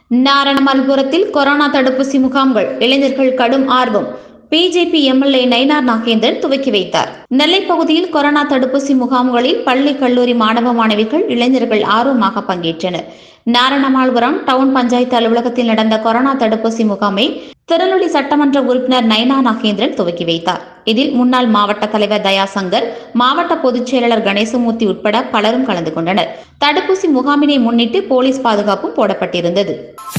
நாரணமல்புரத்தில் corona தடுப்பூசி முகாம்கள் இளைஞர்கள் கடும் ஆர்வம் பிஜேபி எம்எல்ஏ நயினார் நாகேந்திரன் துவக்கி வைத்தார் நெல்லை பகுதியில் கொரோனா தடுப்பூசி முகாம்களில் பள்ளி கல்லூரி மாணவ மாணவிகள் இளைஞர்கள் ஆர்வமாக பங்கேற்றனர் நாரணமால்புரம் டவுன் பஞ்சாயத்து அலுவலகத்தில் நடந்த கொரோனா தடுப்பூசி முகாமை திருநெல்வேலி சட்டமன்ற உறுப்பினர் நயனா நாகேந்திரன் துவக்கி வைத்தார் இதில் முன்னாள் மாவட்ட தலைவர் தயாசங்கர் மாவட்ட பொதுச் செயலாளர் கணேசமூர்த்தி உட்பட பலரும் கலந்து கொண்டனர் தடுப்பூசி முகாமினை முன்னிட்டு போலீஸ் பாதுகாப்பும் போடப்பட்டிருந்தது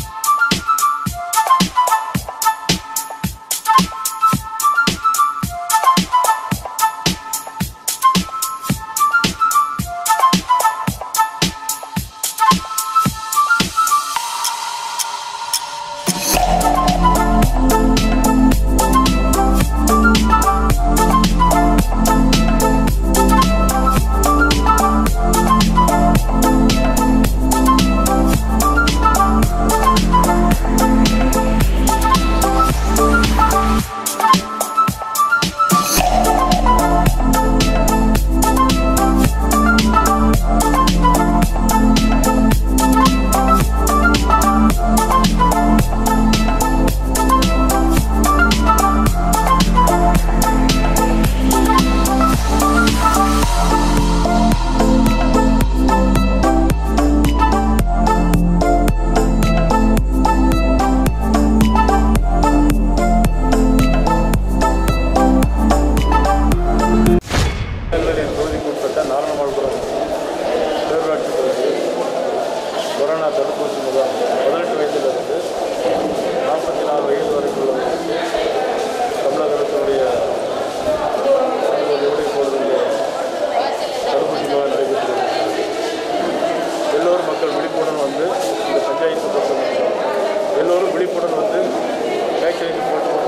திருநெல்வேலி தொகுதிக்கு உட்பட்ட நாரணமாள்புரம் பேரூராட்சி பகுதியில் கொரோனா தடுப்பூசி முகாம் பதினெட்டு வயதிலிருந்து நாற்பத்தி நாலு வயது வரைக்கும் உள்ளவர்களுக்கு தமிழக அரசுடைய அனுமதியோடு இப்பொழுது இந்த தடுப்பூசி முகாம் நடைபெற்றிருக்கிறது எல்லோரும் மக்கள் விழிப்புடன் வந்து இந்த பஞ்சாயத்து பொறுத்தவரை எல்லோரும் விழிப்புடன் வந்து வேக்சினேஷன் போட்டு